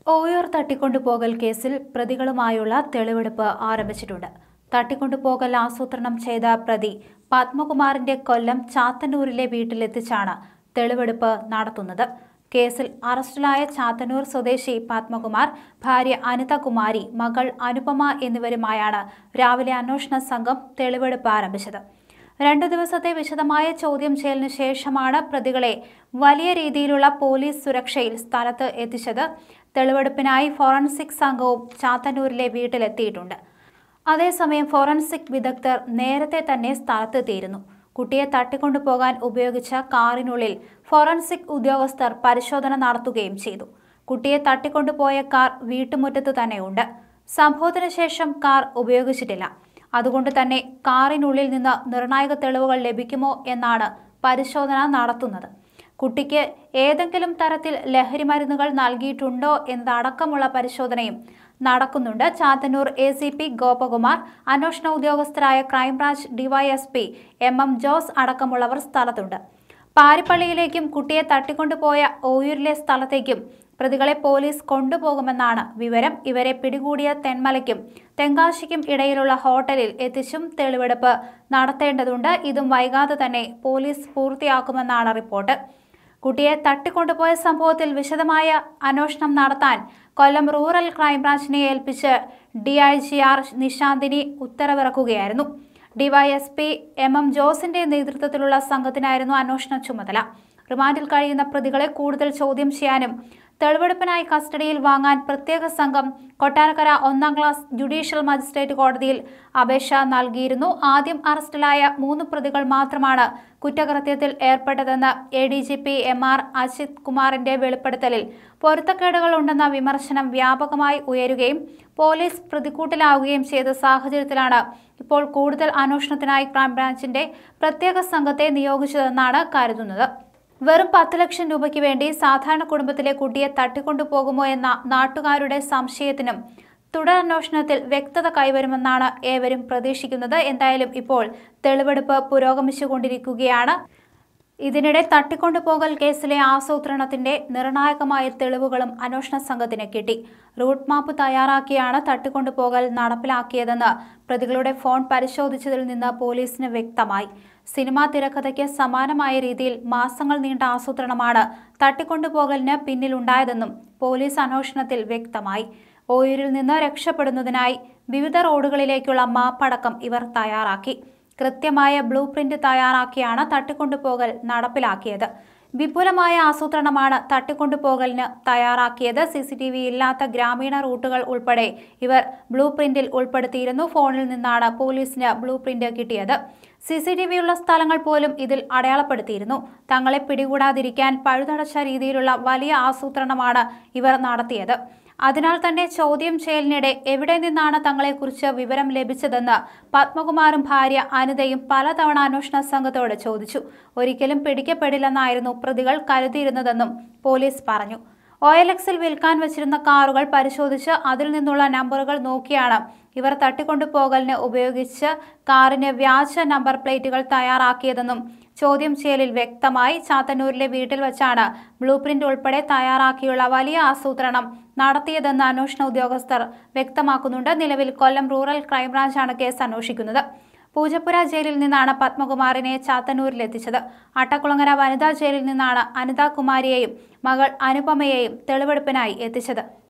ഓയൂർ തട്ടിക്കൊണ്ടുപോകൽ കേസിൽ പ്രതികളുമായുള്ള തെളിവെടുപ്പ് ആരംഭിച്ചിട്ടുണ്ട് തട്ടിക്കൊണ്ടുപോകൽ ആസൂത്രണം ചെയ്ത പ്രതി പത്മകുമാറിന്റെ കൊല്ലം ചാത്തന്നൂരിലെ വീട്ടിലെത്തിച്ചാണ് തെളിവെടുപ്പ് നടത്തുന്നത് കേസിൽ അറസ്റ്റിലായ ചാത്തന്നൂർ സ്വദേശി പത്മകുമാർ ഭാര്യ അനിതകുമാരി മകൾ അനുപമ എന്നിവരുമായാണ് രാവിലെ അന്വേഷണ സംഘം തെളിവെടുപ്പ് ആരംഭിച്ചത് രണ്ടു ദിവസത്തെ വിശദമായ ചോദ്യം ചെയ്യലിന് ശേഷമാണ് പ്രതികളെ വലിയ രീതിയിലുള്ള പോലീസ് സുരക്ഷയിൽ സ്ഥലത്ത് എത്തിച്ചത് തെളിവെടുപ്പിനായി ഫോറൻസിക് സംഘവും ചാത്തന്നൂരിലെ വീട്ടിലെത്തിയിട്ടുണ്ട് അതേസമയം ഫോറൻസിക് വിദഗ്ധർ നേരത്തെ തന്നെ സ്ഥലത്തെത്തിയിരുന്നു കുട്ടിയെ തട്ടിക്കൊണ്ടുപോകാൻ ഉപയോഗിച്ച കാറിനുള്ളിൽ ഫോറൻസിക് ഉദ്യോഗസ്ഥർ പരിശോധന നടത്തുകയും ചെയ്തു കുട്ടിയെ തട്ടിക്കൊണ്ടുപോയ കാർ വീട്ടുമുറ്റത്ത് തന്നെയുണ്ട് സംഭവത്തിന് ശേഷം കാർ ഉപയോഗിച്ചിട്ടില്ല അതുകൊണ്ട് തന്നെ കാറിനുള്ളിൽ നിന്ന് നിർണായക തെളിവുകൾ ലഭിക്കുമോ എന്നാണ് പരിശോധന നടത്തുന്നത് കുട്ടിക്ക് ഏതെങ്കിലും തരത്തിൽ ലഹരി മരുന്നുകൾ നൽകിയിട്ടുണ്ടോ എന്നതടക്കമുള്ള പരിശോധനയും നടക്കുന്നുണ്ട് Chathannoor A C P Gopakumar അന്വേഷണ ഉദ്യോഗസ്ഥരായ crime branch DYSP M M Jose അടക്കമുള്ളവർ സ്ഥലത്തുണ്ട് പാരിപ്പള്ളിയിലേക്കും കുട്ടിയെ തട്ടിക്കൊണ്ടുപോയ ഓയൂരിലെ സ്ഥലത്തേക്കും പ്രതികളെ പോലീസ് കൊണ്ടുപോകുമെന്നാണ് വിവരം ഇവരെ പിടികൂടിയ തെന്മലയ്ക്കും തെങ്കാശിക്കും ഇടയിലുള്ള ഹോട്ടലിൽ എത്തിച്ചും തെളിവെടുപ്പ് നടത്തേണ്ടതുണ്ട് ഇതും വൈകാതെ തന്നെ പോലീസ് പൂർത്തിയാക്കുമെന്നാണ് റിപ്പോർട്ട് കുട്ടിയെ തട്ടിക്കൊണ്ടുപോയ സംഭവത്തിൽ വിശദമായ അന്വേഷണം നടത്താൻ കൊല്ലം റൂറൽ ക്രൈംബ്രാഞ്ചിനെ ഏൽപ്പിച്ച് D I G R Nishanthini ഉത്തരവിറക്കുകയായിരുന്നു ഡിവൈഎസ്പി എം എം ജോസിന്റെ നേതൃത്വത്തിലുള്ള സംഘത്തിനായിരുന്നു അന്വേഷണ ചുമതല റിമാൻഡിൽ കഴിയുന്ന പ്രതികളെ കൂടുതൽ ചോദ്യം ചെയ്യാനും തെളിവെടുപ്പിനായി കസ്റ്റഡിയിൽ വാങ്ങാൻ പ്രത്യേക സംഘം കൊട്ടാരക്കര ഒന്നാം ക്ലാസ് ജുഡീഷ്യൽ മജിസ്ട്രേറ്റ് കോടതിയിൽ അപേക്ഷ നൽകിയിരുന്നു ആദ്യം അറസ്റ്റിലായ മൂന്ന് പ്രതികൾ മാത്രമാണ് കുറ്റകൃത്യത്തിൽ ഏർപ്പെട്ടതെന്ന് A D G P M R Ajith കുമാറിന്റെ വെളിപ്പെടുത്തലിൽ പൊരുത്തക്കേടുകൾ ഉണ്ടെന്ന വിമർശനം വ്യാപകമായി ഉയരുകയും പോലീസ് പ്രതിക്കൂട്ടിലാവുകയും ചെയ്ത സാഹചര്യത്തിലാണ് ഇപ്പോൾ കൂടുതൽ അന്വേഷണത്തിനായി ക്രൈംബ്രാഞ്ചിന്റെ പ്രത്യേക സംഘത്തെ നിയോഗിച്ചതെന്നാണ് കരുതുന്നത് വെറും പത്ത് ലക്ഷം രൂപയ്ക്ക് വേണ്ടി സാധാരണ കുടുംബത്തിലെ കുട്ടിയെ തട്ടിക്കൊണ്ടുപോകുമോ എന്ന നാട്ടുകാരുടെ സംശയത്തിനും തുടരന്വേഷണത്തിൽ വ്യക്തത കൈവരുമെന്നാണ് ഏവരും പ്രതീക്ഷിക്കുന്നത് എന്തായാലും ഇപ്പോൾ തെളിവെടുപ്പ് പുരോഗമിച്ചുകൊണ്ടിരിക്കുകയാണ് ഇതിനിടെ തട്ടിക്കൊണ്ടുപോകൽ കേസിലെ ആസൂത്രണത്തിന്റെ നിർണായകമായ തെളിവുകളും അന്വേഷണ സംഘത്തിന് കിട്ടി റൂട്ട് മാപ്പ് തയ്യാറാക്കിയാണ് തട്ടിക്കൊണ്ടുപോകൽ നടപ്പിലാക്കിയതെന്ന് പ്രതികളുടെ ഫോൺ പരിശോധിച്ചതിൽ നിന്ന് പോലീസിന് വ്യക്തമായി സിനിമാ തിരക്കഥയ്ക്ക് സമാനമായ രീതിയിൽ മാസങ്ങൾ നീണ്ട ആസൂത്രണമാണ് തട്ടിക്കൊണ്ടുപോകലിന് പിന്നിലുണ്ടായതെന്നും പോലീസ് അന്വേഷണത്തിൽ വ്യക്തമായി ഓയൂരിൽ നിന്ന് രക്ഷപ്പെടുന്നതിനായി വിവിധ റോഡുകളിലേക്കുള്ള മാപ്പടക്കം ഇവർ തയ്യാറാക്കി കൃത്യമായ ബ്ലൂ പ്രിന്റ് തയ്യാറാക്കിയാണ് തട്ടിക്കൊണ്ടുപോകൽ നടപ്പിലാക്കിയത് വിപുലമായ ആസൂത്രണമാണ് തട്ടിക്കൊണ്ടുപോകലിന് തയ്യാറാക്കിയത് സി സി ടി വി ഇല്ലാത്ത ഗ്രാമീണ റൂട്ടുകൾ ഉൾപ്പെടെ ഇവർ ബ്ലൂ പ്രിന്റിൽ ഉൾപ്പെടുത്തിയിരുന്നു ഫോണിൽ നിന്നാണ് പോലീസിന് ബ്ലൂ പ്രിന്റ് കിട്ടിയത് സി സി ടി വിയുള്ള സ്ഥലങ്ങൾ പോലും ഇതിൽ അടയാളപ്പെടുത്തിയിരുന്നു തങ്ങളെ പിടികൂടാതിരിക്കാൻ പഴുതടച്ച രീതിയിലുള്ള വലിയ ആസൂത്രണമാണ് ഇവർ നടത്തിയത് അതിനാൽ തന്നെ ചോദ്യം ചെയ്യലിനിടെ എവിടെ നിന്നാണ് തങ്ങളെക്കുറിച്ച് വിവരം ലഭിച്ചതെന്ന് പത്മകുമാറും ഭാര്യ അനിതയും പലതവണ അന്വേഷണ സംഘത്തോട് ചോദിച്ചു ഒരിക്കലും പിടിക്കപ്പെടില്ലെന്നായിരുന്നു പ്രതികൾ കരുതിയിരുന്നതെന്നും പോലീസ് പറഞ്ഞു ഒ എൽ എക്സിൽ വിൽക്കാൻ വെച്ചിരുന്ന കാറുകൾ പരിശോധിച്ച് അതിൽ നിന്നുള്ള നമ്പറുകൾ നോക്കിയാണ് ഇവർ തട്ടിക്കൊണ്ടുപോകലിന് ഉപയോഗിച്ച് കാറിന് വ്യാജ നമ്പർ പ്ലേറ്റുകൾ തയ്യാറാക്കിയതെന്നും ചോദ്യം ചെയ്യലിൽ വ്യക്തമായി ചാത്തന്നൂരിലെ വീട്ടിൽ വെച്ചാണ് ബ്ലൂ പ്രിന്റ് ഉൾപ്പെടെ തയ്യാറാക്കിയുള്ള വലിയ ആസൂത്രണം നടത്തിയതെന്ന് അന്വേഷണ ഉദ്യോഗസ്ഥർ വ്യക്തമാക്കുന്നുണ്ട് നിലവിൽ കൊല്ലം റൂറൽ ക്രൈംബ്രാഞ്ചാണ് കേസ് അന്വേഷിക്കുന്നത് പൂജപ്പുര ജയിലിൽ നിന്നാണ് പത്മകുമാറിനെ ചാത്തന്നൂരിലെത്തിച്ചത് അട്ടക്കുളങ്ങര വനിതാ ജയിലിൽ നിന്നാണ് അനിതാകുമാരിയെയും മകൾ അനുപമയെയും തെളിവെടുപ്പിനായി എത്തിച്ചത്